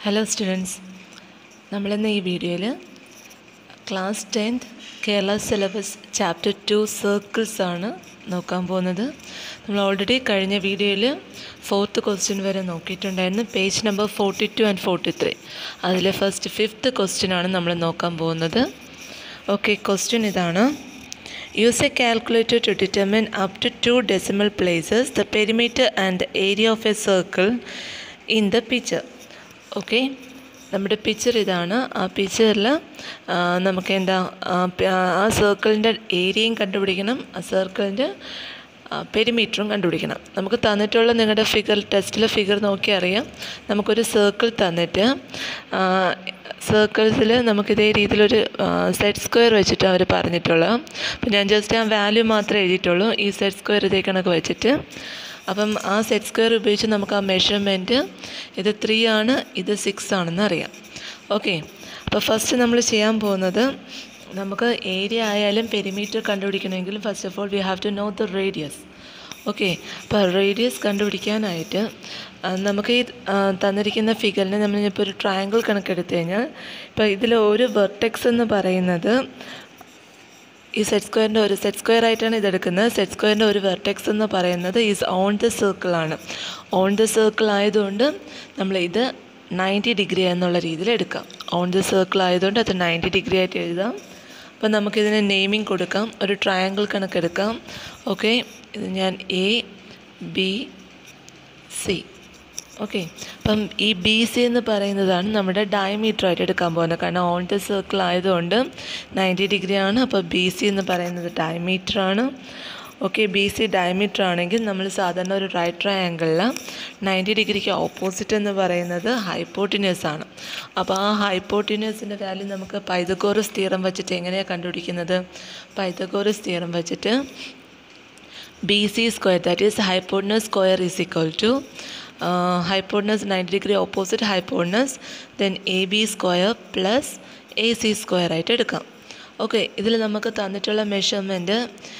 hello students നമ്മളിന്ന് ഈ വീഡിയോയിൽ class tenth Kerala syllabus chapter two circles ആണ് നോക്കാൻ പോകുന്നത് നമ്മൾ ഓൾറെഡി കഴിഞ്ഞ വീഡിയോയിൽ ഫോർത്ത് ക്വസ്റ്റ്യൻ വരെ നോക്കിയിട്ടുണ്ടായിരുന്നു page number forty two and forty three അതിൽ ഫസ്റ്റ് ഫിഫ്ത്ത് ക്വസ്റ്റ്യൻ ആണ് നമ്മൾ നോക്കാൻ പോകുന്നത് ഓക്കെ ക്വസ്റ്റ്യൻ ഇതാണ് use a calculator to determine up to two decimal places the perimeter and area of a circle in the picture okay നമ്മുടെ picture ഇതാണ് ആ പിക്ചറിൽ നമുക്ക് എന്താ ആ പ- ആ സർക്കിളിൻ്റെ ഏരിയയും കണ്ടുപിടിക്കണം ആ സർക്കിളിൻ്റെ പെരിമീറ്ററും കണ്ടുപിടിക്കണം നമുക്ക് തന്നിട്ടുള്ള നിങ്ങളുടെ ഫിഗർ ടെസ്റ്റിലെ ഫിഗർ നോക്കി അറിയാം നമുക്കൊരു സർക്കിൾ തന്നിട്ട് സർക്കിൾസിൽ നമുക്ക് ഇതേ രീതിയിലൊരു സെറ്റ് സ്ക്വയർ വെച്ചിട്ട് അവർ പറഞ്ഞിട്ടുള്ളത് അപ്പം ഞാൻ ജസ്റ്റ് ആ വാല്യൂ മാത്രമേ എഴുതിയിട്ടുള്ളൂ ഈ സെറ്റ് സ്ക്വയർ ഇതേ കണക്ക് വെച്ചിട്ട് അപ്പം ആ സെറ്റ് സ്ക്വയർ ഉപയോഗിച്ച് നമുക്ക് ആ മെഷർമെൻറ്റ് ഇത് ത്രീ ആണ് ഇത് സിക്സ് ആണെന്ന് അറിയാം ഓക്കെ അപ്പോൾ ഫസ്റ്റ് നമ്മൾ ചെയ്യാൻ പോകുന്നത് നമുക്ക് ഏരിയ ആയാലും പെരിമീറ്റർ കണ്ടുപിടിക്കണമെങ്കിൽ first of all we have to know the radius okay അപ്പോൾ റേഡിയസ് കണ്ടുപിടിക്കാനായിട്ട് ആ, നമുക്ക് ഈ ആ, തന്നിരിക്കുന്ന ഫിഗറിന് നമ്മൾ ഇപ്പോൾ ഒരു ട്രയാങ്കിൾ കണക്കെടുത്തു കഴിഞ്ഞാൽ ഇപ്പോൾ ഇതിൽ ഒരു വെർട്ടെക്സ് എന്ന് പറയുന്നത് ഈ സെറ്റ് സ്ക്വയറിൻ്റെ ഒരു സെറ്റ് സ്ക്വയർ ആയിട്ടാണ് ഇതെടുക്കുന്നത് സെറ്റ് സ്ക്വയറിൻ്റെ ഒരു വെർട്ടെക്സ് എന്ന് പറയുന്നത് ഈസ് ഓൺ ദ സർക്കിൾ ആണ് ഓൺ ദ സർക്കിൾ ആയതുകൊണ്ട് നമ്മൾ ഇത് നയൻറ്റി ഡിഗ്രി എന്നുള്ള രീതിയിൽ എടുക്കാം ഓൺ ദ സർക്കിൾ ആയതുകൊണ്ട് അത് നയൻറ്റി ഡിഗ്രി ആയിട്ട് എഴുതാം അപ്പം നമുക്കിതിന് നെയിമിംഗ് കൊടുക്കാം ഒരു ട്രയാങ്കിൾ കണക്കെടുക്കാം ഓക്കെ ഇത് ഞാൻ എ ബി സി ഓക്കെ അപ്പം ഈ ബി സി എന്ന് പറയുന്നതാണ് നമ്മുടെ ഡയമീറ്റർ ആയിട്ട് എടുക്കാൻ പോകുന്നത് കാരണം ഓൺ ദ സർക്കിൾ ആയതുകൊണ്ട് നയൻറ്റി ഡിഗ്രി ആണ് അപ്പോൾ ബി സി എന്ന് പറയുന്നത് ഡയമീറ്റർ ആണ് ഓക്കെ ബി സി ഡയമീറ്റർ ആണെങ്കിൽ നമ്മൾ സാധാരണ ഒരു റൈറ്റ് ട്രയാങ്കിളിൽ നയൻറ്റി ഡിഗ്രിക്ക് ഓപ്പോസിറ്റ് എന്ന് പറയുന്നത് ഹൈപ്പോട്ടിനസ് ആണ് അപ്പോൾ ആ ഹൈപ്പോട്ടിനസിൻ്റെ വാല്യൂ നമുക്ക് പൈതഗോറസ് തീറം വെച്ചിട്ട് എങ്ങനെയാണ് കണ്ടുപിടിക്കുന്നത് പൈതഗോറസ് തീറം വെച്ചിട്ട് B C square that is hypotenuse square is equal to hypotenuse ninety degree opposite hypotenuse then A B square plus A C square ആയിട്ട് എടുക്കാം ഓക്കെ ഇതിൽ നമുക്ക് തന്നിട്ടുള്ള measurement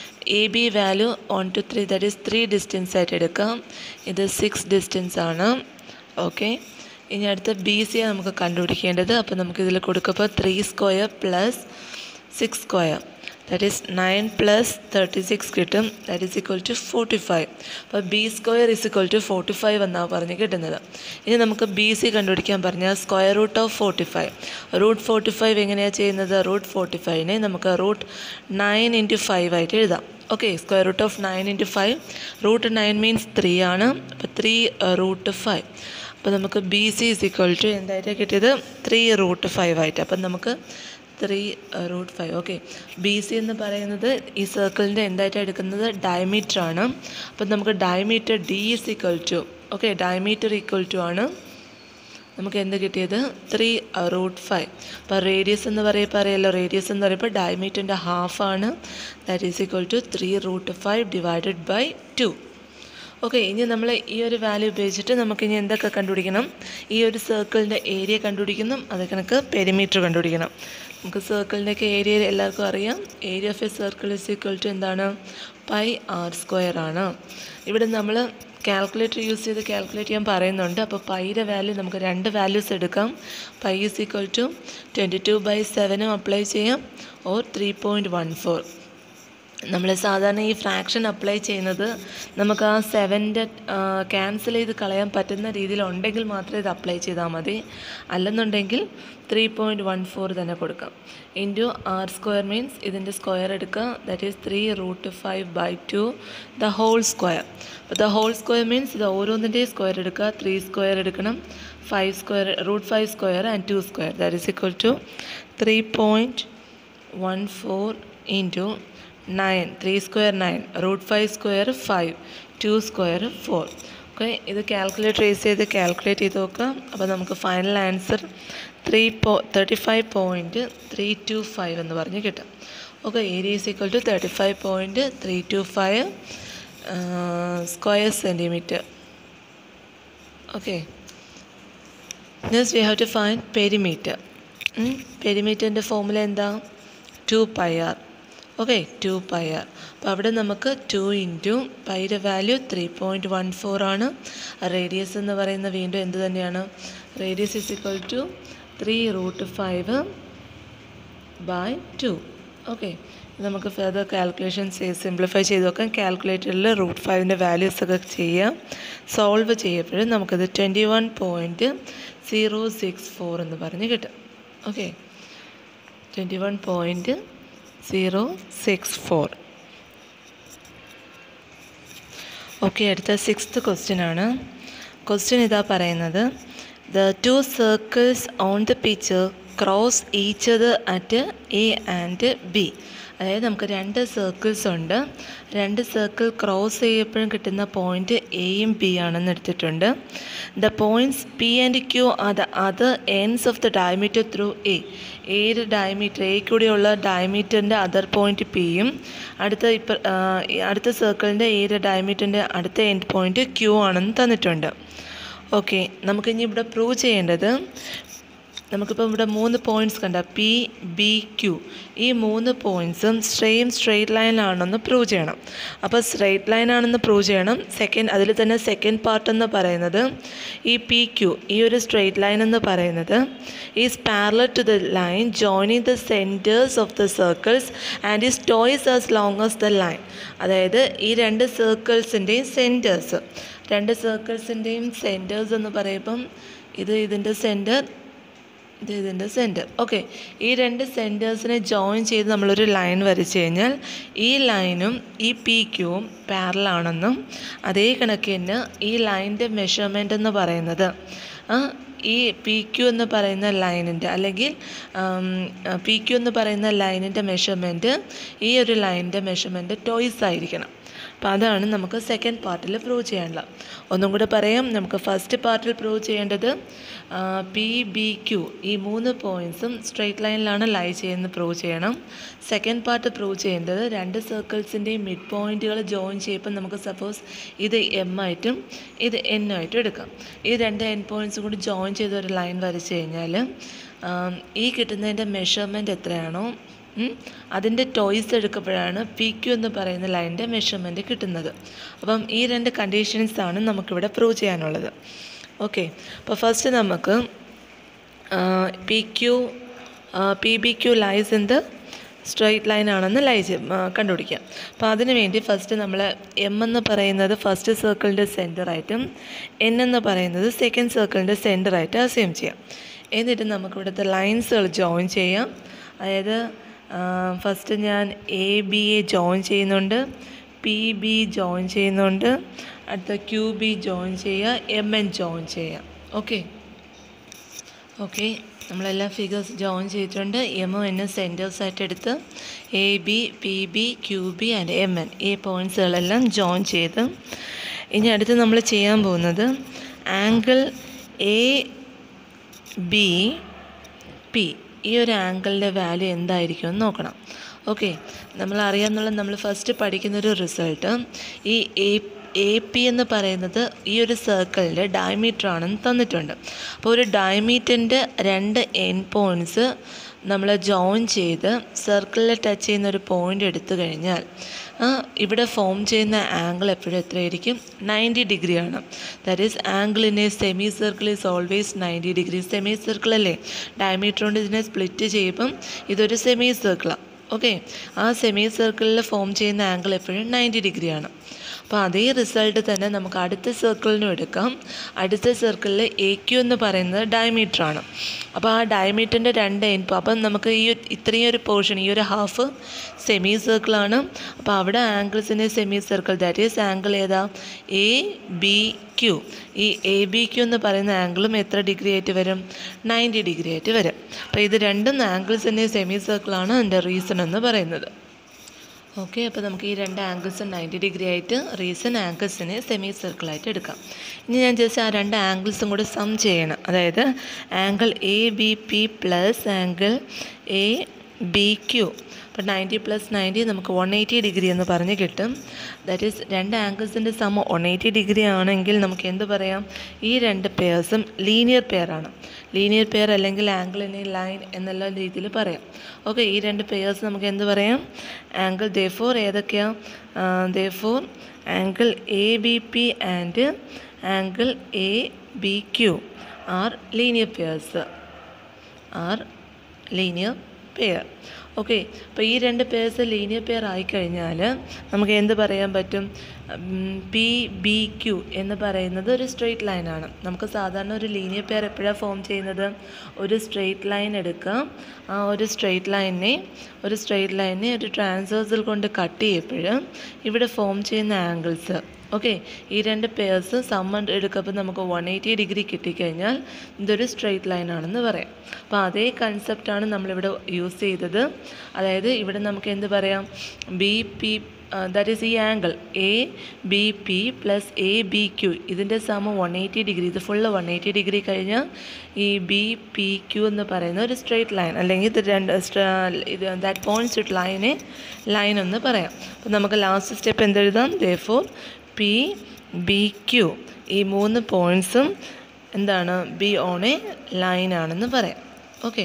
A B value one two three that is three distance ആയിട്ട് എടുക്കാം ഇത് six distance ആണ് okay ഇനി അടുത്ത ബി സി നമുക്ക് കണ്ടുപിടിക്കേണ്ടത് അപ്പോൾ നമുക്കിതിൽ കൊടുക്കുമ്പോൾ three square plus six square that is nine plus thirty six കിട്ടും that is equal to forty five അപ്പോൾ B square is equal to forty five എന്നാണ് പറഞ്ഞ് കിട്ടുന്നത് ഇനി നമുക്ക് ബി സി കണ്ടുപിടിക്കാൻ പറഞ്ഞാൽ square root of forty five root forty five എങ്ങനെയാണ് ചെയ്യുന്നത് റൂട്ട് ഫോർട്ടി ഫൈവിനെ നമുക്ക് റൂട്ട് നയൻ ഇൻറ്റു ഫൈവ് ആയിട്ട് എഴുതാം okay square root of nine into five root nine means three ആണ് അപ്പോൾ ത്രീ റൂട്ട് ഫൈവ് അപ്പോൾ നമുക്ക് B C is equal to എന്തായിട്ട് കിട്ടിയത് ത്രീ റൂട്ട് ഫൈവ് ആയിട്ട് അപ്പം നമുക്ക് three root five okay B C എന്ന് പറയുന്നത് ഈ സർക്കിളിൻ്റെ എന്തായിട്ടാണ് എടുക്കുന്നത് ഡയമീറ്റർ ആണ് അപ്പം നമുക്ക് diameter D is equal to okay diameter equal to ആണ് നമുക്ക് എന്ത് കിട്ടിയത് ത്രീ റൂട്ട് ഫൈവ് അപ്പോൾ റേഡിയസ് എന്ന് പറയുമ്പോൾ അറിയാലോ റേഡിയസ് എന്ന് പറയുമ്പോൾ ഡയമീറ്ററിൻ്റെ ഹാഫാണ് that is equal to three root five divided by two okay ഇനി നമ്മൾ ഈ ഒരു വാല്യൂ ഉപയോഗിച്ചിട്ട് നമുക്ക് ഇനി എന്തൊക്കെ കണ്ടുപിടിക്കണം ഈ ഒരു സർക്കിളിൻ്റെ ഏരിയ കണ്ടുപിടിക്കണം അത് കണക്ക് പെരിമീറ്റർ കണ്ടുപിടിക്കണം നമുക്ക് സർക്കിളിൻ്റെയൊക്കെ ഏരിയ എല്ലാവർക്കും അറിയാം area of a circle is equal to എന്താണ് പൈ ആർ സ്ക്വയർ ആണ് ഇവിടെ നമ്മൾ കാൽക്കുലേറ്റർ യൂസ് ചെയ്ത് കാൽക്കുലേറ്റ് ചെയ്യാൻ പറയുന്നുണ്ട് അപ്പോൾ പൈയുടെ വാല്യൂ നമുക്ക് രണ്ട് വാല്യൂസ് എടുക്കാം pi is equal to twenty two by സെവനും അപ്ലൈ ചെയ്യാം or three point one four നമ്മൾ സാധാരണ ഈ ഫ്രാക്ഷൻ അപ്ലൈ ചെയ്യുന്നത് നമുക്ക് ആ സെവൻ്റെ ക്യാൻസൽ ചെയ്ത് കളയാൻ പറ്റുന്ന രീതിയിൽ ഉണ്ടെങ്കിൽ മാത്രമേ ഇത് അപ്ലൈ ചെയ്താൽ മതി അല്ലെന്നുണ്ടെങ്കിൽ ത്രീ പോയിൻറ്റ് വൺ ഫോർ തന്നെ കൊടുക്കാം ഇൻറ്റു ആർ സ്ക്വയർ മീൻസ് ഇതിൻ്റെ സ്ക്വയർ എടുക്കുക that is three root five by two the whole square അപ്പോൾ ദ ഹോൾ സ്ക്വയർ മീൻസ് ഇത് ഓരോന്നിൻ്റെയും സ്ക്വയർ എടുക്കുക ത്രീ സ്ക്വയർ എടുക്കണം five square root five square and two square that is equal to three point one four into nine three square nine root five square five two square four okay ഇത് calculator use ചെയ്ത് calculate ചെയ്ത് നോക്കാം അപ്പോൾ നമുക്ക് final answer three പോ thirty five point three two five എന്ന് പറഞ്ഞ് കിട്ടും okay area is equal to thirty five point three two five square centimetre okay next we have to find perimeter പെരിമീറ്ററിൻ്റെ ഫോമുല എന്താ two pi R okay two pi R അപ്പോൾ അവിടെ നമുക്ക് two into പൈയുടെ value three point one four ആണ് radius എന്ന് പറയുന്ന വീണ്ടും എന്ത് തന്നെയാണ് radius is equal to three root five by two okay നമുക്ക് ഫെർദർ കാൽക്കുലേഷൻസ് സിംപ്ലിഫൈ ചെയ്ത് നോക്കാം കാൽക്കുലേറ്ററിൽ റൂട്ട് ഫൈവിൻ്റെ വാല്യൂസ് ഒക്കെ ചെയ്യാം സോൾവ് ചെയ്യപ്പോഴും നമുക്കത് twenty one point zero six four എന്ന് പറഞ്ഞ് കിട്ടും okay twenty one point zero six four okay അടുത്ത സിക്സ്ത് ക്വസ്റ്റ്യൻ ആണ് ക്വസ്റ്റ്യൻ ഇതാ പറയുന്നത് the two circles on the picture cross each other at A and B അതായത് നമുക്ക് രണ്ട് സർക്കിൾസ് ഉണ്ട് രണ്ട് സർക്കിൾ ക്രോസ് ചെയ്യപ്പോഴും കിട്ടുന്ന പോയിന്റ് എയും ബി ആണെന്ന് എടുത്തിട്ടുണ്ട് the points P and Q are the other ends of the diameter through A ഏത് ഡയമീറ്റർ എ കൂടെയുള്ള ഡയമീറ്ററിൻ്റെ അതർ പോയിന്റ് പിയും അടുത്ത ഇപ്പം അടുത്ത സർക്കിളിൻ്റെ ഏത് ഡയമീറ്ററിൻ്റെ അടുത്ത എൻഡ് പോയിന്റ് ക്യൂ ആണെന്ന് തന്നിട്ടുണ്ട് ഓക്കെ നമുക്കിനി ഇവിടെ പ്രൂവ് ചെയ്യേണ്ടത് നമുക്കിപ്പോൾ ഇവിടെ മൂന്ന് പോയിൻറ്റ്സ് കണ്ട പി ബി ക്യു ഈ മൂന്ന് പോയിൻറ്റ്സും സെയിം സ്ട്രെയിറ്റ് ലൈനാണെന്ന് പ്രൂവ് ചെയ്യണം അപ്പോൾ സ്ട്രെയിറ്റ് ലൈൻ ആണെന്ന് പ്രൂവ് ചെയ്യണം സെക്കൻഡ് അതിൽ തന്നെ സെക്കൻഡ് പാർട്ട് എന്ന് പറയുന്നത് ഈ പി ക്യു ഈ ഒരു സ്ട്രെയിറ്റ് ലൈൻ എന്ന് പറയുന്നത് is parallel to the line joining the centres of the circles and is twice as long as the line അതായത് ഈ രണ്ട് സർക്കിൾസിൻ്റെയും സെൻറ്റേഴ്സ് രണ്ട് സർക്കിൾസിൻ്റെയും സെൻറ്റേഴ്സ് എന്ന് പറയുമ്പം ഇത് ഇതിൻ്റെ സെൻറ്റർ ഇത് ഇതിൻ്റെ സെൻറ്റർ ഓക്കെ ഈ രണ്ട് സെൻറ്റേഴ്സിനെ ജോയിൻ ചെയ്ത് നമ്മളൊരു ലൈൻ വരച്ച് കഴിഞ്ഞാൽ ഈ ലൈനും ഈ പി ക്യൂവും പാരലാണെന്നും അതേ കണക്ക് തന്നെ ഈ ലൈനിൻ്റെ മെഷർമെൻ്റ് എന്ന് പറയുന്നത് ഈ പി ക്യു എന്ന് പറയുന്ന ലൈനിൻ്റെ അല്ലെങ്കിൽ പി ക്യു എന്ന് പറയുന്ന ലൈനിൻ്റെ മെഷർമെൻറ്റ് ഈ ഒരു ലൈനിൻ്റെ മെഷർമെൻറ്റ് ടോയ്സ് ആയിരിക്കണം അപ്പോൾ അതാണ് നമുക്ക് സെക്കൻഡ് പാർട്ടിൽ പ്രൂവ് ചെയ്യാനുള്ളത് ഒന്നും കൂടെ പറയാം നമുക്ക് ഫസ്റ്റ് പാർട്ടിൽ പ്രൂവ് ചെയ്യേണ്ടത് പി ബി ക്യു ഈ മൂന്ന് പോയിൻറ്റ്സും സ്ട്രെയിറ്റ് ലൈനിലാണ് ലൈ ചെയ്യുന്നത് പ്രൂവ് ചെയ്യണം സെക്കൻഡ് പാർട്ട് പ്രൂവ് ചെയ്യേണ്ടത് രണ്ട് സർക്കിൾസിൻ്റെയും മിഡ് പോയിൻറ്റുകൾ ജോയിൻ ചെയ്യുമ്പോൾ നമുക്ക് സപ്പോസ് ഇത് എം ആയിട്ടും ഇത് എൻ ആയിട്ടും എടുക്കാം ഈ രണ്ട് എൻ പോയിൻറ്റ്സും കൂടി ജോയിൻ ചെയ്ത ഒരു ലൈൻ വരച്ച് കഴിഞ്ഞാൽ ഈ കിട്ടുന്നതിൻ്റെ മെഷർമെൻറ്റ് എത്രയാണോ അതിൻ്റെ ടോയ്സ് എടുക്കുമ്പോഴാണ് പി ക്യു എന്ന് പറയുന്ന ലൈനിൻ്റെ മെഷർമെൻറ്റ് കിട്ടുന്നത് അപ്പം ഈ രണ്ട് കണ്ടീഷൻസ് ആണ് നമുക്കിവിടെ പ്രൂവ് ചെയ്യാനുള്ളത് ഓക്കെ അപ്പോൾ ഫസ്റ്റ് നമുക്ക് P Q P B Q lies in the straight line ആണെന്ന് ലൈ കണ്ടുപിടിക്കാം അപ്പോൾ അതിന് വേണ്ടി ഫസ്റ്റ് നമ്മൾ എം എന്ന് പറയുന്നത് ഫസ്റ്റ് സർക്കിളിൻ്റെ സെൻറ്ററായിട്ടും എൻ എന്ന് പറയുന്നത് സെക്കൻഡ് സർക്കിളിൻ്റെ സെൻറ്ററായിട്ട് അസ്യൂം ചെയ്യാം എന്നിട്ട് നമുക്ക് ഇവിടുത്തെ ലൈൻസുകൾ ജോയിൻ ചെയ്യാം അതായത് ഫസ്റ്റ് ഞാൻ എ ബി എ ജോയിൻ ചെയ്യുന്നുണ്ട് പി ബി ജോയിൻ ചെയ്യുന്നുണ്ട് അടുത്ത ക്യൂ ബി ജോയിൻ ചെയ്യുക എം എൻ ജോയിൻ ചെയ്യാം ഓക്കെ ഓക്കെ നമ്മളെല്ലാം ഫിഗേഴ്സ് ജോയിൻ ചെയ്തിട്ടുണ്ട് എം എൻ സെൻറ്റേഴ്സ് ആയിട്ട് എടുത്ത് A B P B Q B and M N ഈ പോയിൻറ്റ്സുകളെല്ലാം ജോയിൻ ചെയ്ത് ഇനി അടുത്ത് നമ്മൾ ചെയ്യാൻ പോകുന്നത് ആംഗിൾ എ ബി പി ഈ ഒരു ആംഗിളിൻ്റെ വാല്യൂ എന്തായിരിക്കും എന്ന് നോക്കണം ഓക്കെ നമ്മൾ അറിയാമെന്നുള്ള നമ്മൾ ഫസ്റ്റ് പഠിക്കുന്നൊരു റിസൾട്ട് ഈ എ എ പി എന്ന് പറയുന്നത് ഈ ഒരു സർക്കിളിൻ്റെ ഡയമീറ്റർ ആണെന്ന് തന്നിട്ടുണ്ട് അപ്പോൾ ഒരു ഡയമീറ്ററിൻ്റെ രണ്ട് എൻ പോയിൻറ്റ്സ് നമ്മൾ ജോയിൻ ചെയ്ത് സർക്കിളിൽ ടച്ച് ചെയ്യുന്ന ഒരു പോയിൻ്റ് എടുത്തു കഴിഞ്ഞാൽ ഇവിടെ ഫോം ചെയ്യുന്ന ആംഗിൾ എപ്പോഴും എത്രയായിരിക്കും നയൻറ്റി ഡിഗ്രിയാണ് that is angle in a semicircle is always ninety degree semicircle അല്ലേ ഡയമീറ്റർ കൊണ്ട് ഇതിനെ സ്പ്ലിറ്റ് ചെയ്യുമ്പം ഇതൊരു സെമി സർക്കിളാണ് ഓക്കെ ആ സെമി സർക്കിളിൽ ഫോം ചെയ്യുന്ന ആംഗിൾ എപ്പോഴും നയൻറ്റി ഡിഗ്രിയാണ് അപ്പോൾ അതേ റിസൾട്ട് തന്നെ നമുക്ക് അടുത്ത സർക്കിളിനും എടുക്കാം അടുത്ത സർക്കിളിൽ എ ക്യു എന്ന് പറയുന്നത് ഡയമീറ്റർ ആണ് അപ്പോൾ ആ ഡയമീറ്ററിൻ്റെ രണ്ട് ഇൻപു അപ്പം നമുക്ക് ഈ ഇത്രയും ഒരു പോർഷൻ ഈ ഒരു ഹാഫ് സെമി സർക്കിളാണ് അപ്പോൾ അവിടെ ആംഗിൾസിൻ്റെ semicircle that is angle ഏതാ എ ബി ക്യു ഈ എ ബി ക്യു എന്ന് പറയുന്ന ആംഗിളും എത്ര ഡിഗ്രി ആയിട്ട് വരും നയൻറ്റി ഡിഗ്രി ആയിട്ട് വരും അപ്പോൾ ഇത് രണ്ടും ആംഗിൾസിൻ്റെ സെമി സർക്കിളാണ് അതിൻ്റെ റീസൺ എന്ന് പറയുന്നത് ഓക്കെ അപ്പോൾ നമുക്ക് ഈ രണ്ട് ആംഗിൾസും നയൻറ്റി ഡിഗ്രി ആയിട്ട് റീസൺ ആംഗിൾസിനെ സെമി സർക്കിളായിട്ട് എടുക്കാം ഇനി ഞാൻ ജസ്റ്റ് ആ രണ്ട് ആംഗിൾസും കൂടെ സം ചെയ്യണം അതായത് angle A B P plus angle A B Q അപ്പോൾ നയൻറ്റി പ്ലസ് നയൻറ്റി നമുക്ക് വൺ എയ്റ്റി ഡിഗ്രി എന്ന് പറഞ്ഞ് കിട്ടും ദാറ്റ് ഈസ് രണ്ട് ആംഗിൾസിൻ്റെ സമം വൺ എയ്റ്റി ഡിഗ്രി ആണെങ്കിൽ നമുക്ക് എന്ത് പറയാം ഈ രണ്ട് പെയർസും ലീനിയർ പെയറാണ് ലീനിയർ പെയർ അല്ലെങ്കിൽ ആംഗിൾ ഇൻ എ ലൈൻ എന്നുള്ള രീതിയിൽ പറയാം ഓക്കെ ഈ രണ്ട് പെയർസ് നമുക്ക് എന്ത് പറയാം ആംഗിൾ ദേ ഫോർ ഏതൊക്കെയാണ് therefore angle A B P and angle A B Q are linear pairs are linear pair okay അപ്പോൾ ഈ രണ്ട് പേഴ്സ് ലീനിയർ പെയർ ആയിക്കഴിഞ്ഞാൽ നമുക്ക് എന്ത് പറയാൻ പറ്റും പി ബി ക്യു എന്ന് പറയുന്നത് ഒരു സ്ട്രെയിറ്റ് ലൈനാണ് നമുക്ക് സാധാരണ ഒരു ലീനിയർ പെയർ എപ്പോഴാണ് ഫോം ചെയ്യുന്നത് ഒരു സ്ട്രെയിറ്റ് ലൈൻ എടുക്കുക ആ ഒരു സ്ട്രെയിറ്റ് ലൈനിനെ ഒരു സ്ട്രെയിറ്റ് ലൈനിനെ ഒരു ട്രാൻസ്വേഴ്സിൽ കൊണ്ട് കട്ട് ചെയ്യപ്പോൾ ഇവിടെ ഫോം ചെയ്യുന്ന ആംഗിൾസ് ഓക്കെ ഈ രണ്ട് പേഴ്സ് സമ്മൺ എടുക്കുമ്പോൾ നമുക്ക് വൺ എയ്റ്റി ഡിഗ്രി കിട്ടിക്കഴിഞ്ഞാൽ ഇതൊരു സ്ട്രെയിറ്റ് ലൈൻ ആണെന്ന് പറയാം അപ്പോൾ അതേ കൺസെപ്റ്റാണ് നമ്മളിവിടെ യൂസ് ചെയ്തത് അതായത് ഇവിടെ നമുക്ക് എന്ത് പറയാം ബി പി ദാറ്റ് ഈസ് ഈ angle A B P plus A B Q ഇതിൻ്റെ സമം വൺ എയ്റ്റി ഡിഗ്രി ഇത് ഫുള്ള് വൺ എയ്റ്റി ഡിഗ്രി കഴിഞ്ഞാൽ ഈ ബി പി ക്യു എന്ന് പറയുന്ന ഒരു സ്ട്രെയിറ്റ് ലൈൻ അല്ലെങ്കിൽ ഇത് രണ്ട് ഇത് ദാറ്റ് പോയിൻറ്റ്സ് ഇട്ട് ലൈനെ ലൈൻ എന്ന് പറയാം അപ്പോൾ നമുക്ക് ലാസ്റ്റ് സ്റ്റെപ്പ് എന്തെഴുതാം therefore P B Q ഈ മൂന്ന് പോയിൻറ്റ്സും എന്താണ് ബി ഓൺ എ ലൈൻ ആണെന്ന് പറയാം ഓക്കെ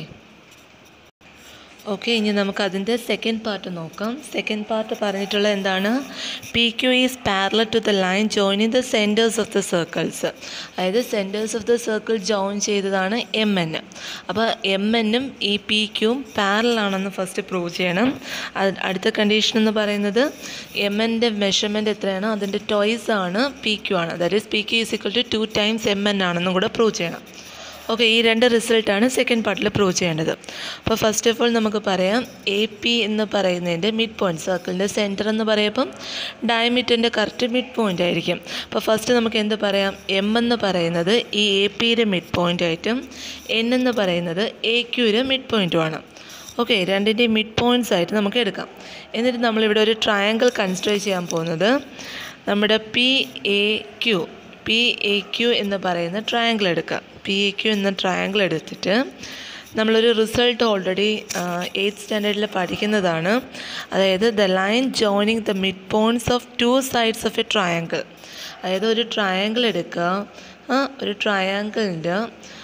ഓക്കെ ഇനി നമുക്ക് അതിൻ്റെ സെക്കൻഡ് പാർട്ട് നോക്കാം സെക്കൻഡ് പാർട്ട് പറഞ്ഞിട്ടുള്ളത് എന്താണ് P Q is parallel to the line joining the centres of the circles അതായത് centres of the circle join ചെയ്തതാണ് എം എൻ അപ്പോൾ എം എന്നും ഈ പി ക്യൂവും പാരലാണെന്ന് ഫസ്റ്റ് പ്രൂവ് ചെയ്യണം അത് അടുത്ത കണ്ടീഷൻ എന്ന് പറയുന്നത് എം എൻ്റെ മെഷർമെൻറ്റ് എത്രയാണോ അതിൻ്റെ ടോയ്സ് ആണ് പി ക്യു ആണ് that is P Q is equal to two times M N ആണെന്നും കൂടെ പ്രൂവ് ചെയ്യണം ഓക്കെ ഈ രണ്ട് റിസൾട്ടാണ് സെക്കൻഡ് പാർട്ടിൽ പ്രൂവ് ചെയ്യേണ്ടത് അപ്പോൾ ഫസ്റ്റ് ഓഫ് ഓൾ നമുക്ക് പറയാം എ പി എന്ന് പറയുന്നതിൻ്റെ മിഡ് പോയിൻറ്റ് സർക്കിളിൻ്റെ സെൻറ്റർ എന്ന് പറയുമ്പം ഡയമീറ്ററിൻ്റെ കറക്റ്റ് മിഡ് പോയിൻ്റ് ആയിരിക്കും അപ്പോൾ ഫസ്റ്റ് നമുക്ക് എന്ത് പറയാം എം എന്ന് പറയുന്നത് ഈ എ പിയുടെ മിഡ് പോയിൻ്റ് ആയിട്ടും എൻ എന്ന് പറയുന്നത് എ ക്യൂയുടെ മിഡ് പോയിൻറ്റുമാണ് ഓക്കെ രണ്ടിൻ്റെയും മിഡ് പോയിൻറ്റ്സ് ആയിട്ട് നമുക്ക് എടുക്കാം എന്നിട്ട് നമ്മളിവിടെ ഒരു ട്രയാങ്കിൾ കൺസിഡർ ചെയ്യാൻ പോകുന്നത് നമ്മുടെ P A Q P A Q എന്ന് പറയുന്ന ട്രയാങ്കിൾ എടുക്കുക പി എ ക്യു എന്ന ട്രയാങ്കിൾ എടുത്തിട്ട് നമ്മളൊരു റിസൾട്ട് ഓൾറെഡി എയ്ത്ത് സ്റ്റാൻഡേർഡിൽ പഠിക്കുന്നതാണ് അതായത് the line joining the mid points of two sides of a triangle അതായത് ഒരു ട്രയാങ്കിൾ എടുക്കുക ആ, ഒരു ട്രയാങ്കിളിൻ്റെ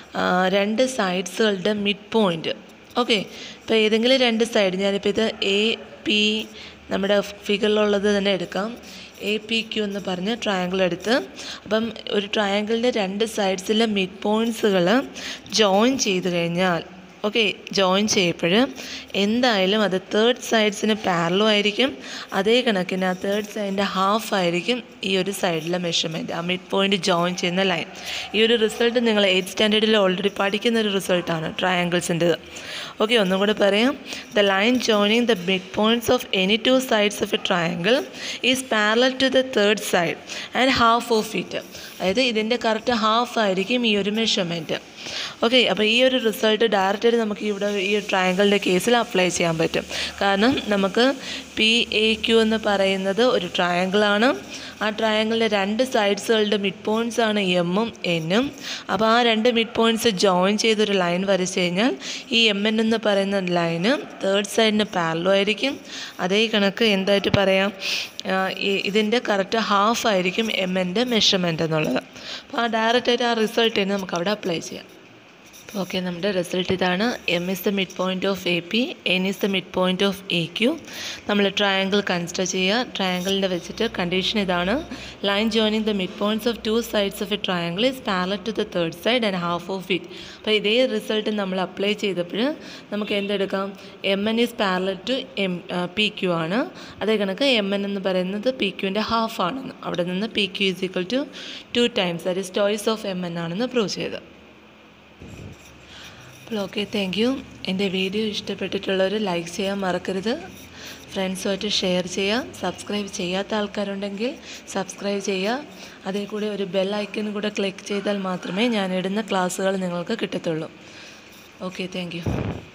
രണ്ട് സൈഡ്സുകളുടെ മിഡ് പോയിൻറ്റ് ഓക്കെ ഇപ്പോൾ ഏതെങ്കിലും രണ്ട് സൈഡ് ഞാനിപ്പോൾ ഇത് എ പി നമ്മുടെ ഫിഗറിലുള്ളത് തന്നെ എടുക്കാം എ പി ക്യു എന്ന് പറഞ്ഞ് ട്രയാങ്കിൾ എടുത്ത് അപ്പം ഒരു ട്രയാങ്കിളിൻ്റെ രണ്ട് സൈഡ്സിലെ മിഡ് പോയിൻറ്റ്സുകൾ ജോയിൻ ചെയ്ത് കഴിഞ്ഞാൽ ഓക്കെ ജോയിൻ ചെയ്യപ്പോൾ എന്തായാലും അത് തേർഡ് സൈഡ്സിന് പാരലും ആയിരിക്കും അതേ കണക്കിന് ആ തേർഡ് സൈഡിൻ്റെ ഹാഫ് ആയിരിക്കും ഈ ഒരു സൈഡിലെ മെഷർമെൻറ്റ് ആ മിഡ് പോയിൻ്റ് ജോയിൻ ചെയ്യുന്ന ലൈൻ ഈ ഒരു റിസൾട്ട് നിങ്ങൾ എയ്ത്ത് സ്റ്റാൻഡേർഡിൽ ഓൾറെഡി പഠിക്കുന്ന ഒരു റിസൾട്ടാണ് ട്രയാങ്കിൾസിൻ്റെത് ഓക്കെ ഒന്നും കൂടെ പറയാം the line joining the mid points of any two sides of a triangle is parallel to the third side and half of it അതായത് ഇതിൻ്റെ കറക്റ്റ് ഹാഫ് ആയിരിക്കും ഈ ഒരു മെഷർമെൻറ്റ് ഓക്കെ അപ്പോൾ ഈ ഒരു റിസൾട്ട് ഡയറക്റ്റായിട്ട് നമുക്ക് ഇവിടെ ഈ ട്രയാങ്കിളിൻ്റെ കേസിൽ അപ്ലൈ ചെയ്യാൻ പറ്റും കാരണം നമുക്ക് പി എ ക്യു എന്ന് പറയുന്നത് ഒരു ട്രയാങ്കിളാണ് ആ ട്രയാങ്കിളിൻ്റെ രണ്ട് സൈഡ്സുകളുടെ മിഡ് പോയിൻറ്റ്സ് ആണ് എമ്മും എന്നും അപ്പോൾ ആ രണ്ട് മിഡ് പോയിൻറ്റ്സ് ജോയിൻ ചെയ്തൊരു ലൈൻ വരച്ച് കഴിഞ്ഞാൽ ഈ എം എൻ എന്ന് പറയുന്ന ലൈന് തേർഡ് സൈഡിന് പാരലോ ആയിരിക്കും അതേ കണക്ക് എന്തായിട്ട് പറയാം ആ, ഈ- ഇതിൻ്റെ കറക്റ്റ് ഹാഫ് ആയിരിക്കും എം എൻ്റെ മെഷർമെൻറ്റ് എന്നുള്ളത് അപ്പോൾ ആ ഡയറക്റ്റായിട്ട് ആ റിസൾട്ട് തന്നെ നമുക്ക് അവിടെ അപ്ലൈ ചെയ്യാം ഓക്കെ നമ്മുടെ റിസൾട്ട് ഇതാണ് M is the mid point of A P N is the mid point of A Q നമ്മൾ ട്രയാങ്കിൾ കൺസിഡർ ചെയ്യുക ട്രയാങ്കിളിൻ്റെ വെച്ചിട്ട് കണ്ടീഷൻ ഇതാണ് line joining the mid points of two sides of a triangle is parallel to the third side and half of it അപ്പോൾ ഇതേ result നമ്മൾ apply ചെയ്തപ്പോൾ നമുക്ക് എന്തെടുക്കാം M N is parallel to M P Q ആണ് അതേ കണക്ക് M N എന്ന് പറയുന്നത് പി ക്യുവിൻ്റെ ഹാഫ് ആണെന്ന് അവിടെ നിന്ന് P Q is equal to two times that is twice of M N ആണെന്ന് പ്രൂവ് ചെയ്ത് അപ്പോൾ ഓക്കെ താങ്ക് യു എൻ്റെ വീഡിയോ ഇഷ്ടപ്പെട്ടിട്ടുള്ളവർ ലൈക്ക് ചെയ്യാൻ മറക്കരുത് ഫ്രണ്ട്സുമായിട്ട് ഷെയർ ചെയ്യുക സബ്സ്ക്രൈബ് ചെയ്യാത്ത ആൾക്കാരുണ്ടെങ്കിൽ സബ്സ്ക്രൈബ് ചെയ്യുക അതേ കൂടെ ഒരു ബെൽ ഐക്കൺ കൂടെ ക്ലിക്ക് ചെയ്താൽ മാത്രമേ ഞാൻ ഇടുന്ന ക്ലാസ്സുകൾ നിങ്ങൾക്ക് കിട്ടത്തുള്ളൂ ഓക്കെ താങ്ക് യു